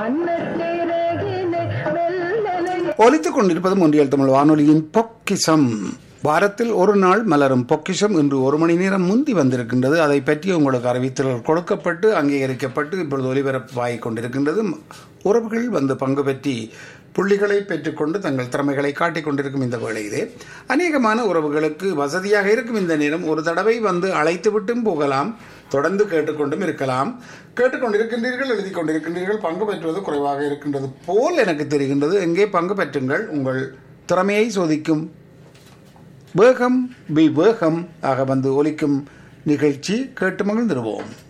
வண்ணத்திரையினை வெள்ளலை ஒலித்துக் கொண்டிருப்பது ஒன்றியல் தமிழ் வானொலியின் பொக்கிஷம் வாரத்தில் ஒரு நாள் மலரும் பொக்கிஷம் இன்று ஒரு மணி நேரம் முந்தி வந்திருக்கின்றது அதை பற்றி உங்களுக்கு அறிவித்தல் கொடுக்கப்பட்டு அங்கீகரிக்கப்பட்டு இப்பொழுது ஒலிபரப்பாகிக் கொண்டிருக்கின்றது உறவுகள் வந்து பங்கு பெற்றி புள்ளிகளை பெற்றுக்கொண்டு தங்கள் திறமைகளை காட்டிக் கொண்டிருக்கும் இந்த வேளையிலே அநேகமான உறவுகளுக்கு வசதியாக இருக்கும் இந்த நேரம் ஒரு தடவை வந்து அழைத்து விட்டும் போகலாம் தொடர்ந்து கேட்டுக்கொண்டும் இருக்கலாம் கேட்டுக்கொண்டிருக்கின்றீர்கள் எழுதி கொண்டிருக்கின்றீர்கள் பங்கு பெற்றுவது குறைவாக இருக்கின்றது போல் எனக்கு தெரிகின்றது எங்கே பங்கு பெற்றுங்கள் உங்கள் திறமையை சோதிக்கும் வேகம் வி வேகம் ஆக வந்து ஒலிக்கும் நிகழ்ச்சி கேட்டு மகிழ்ந்திருவோம்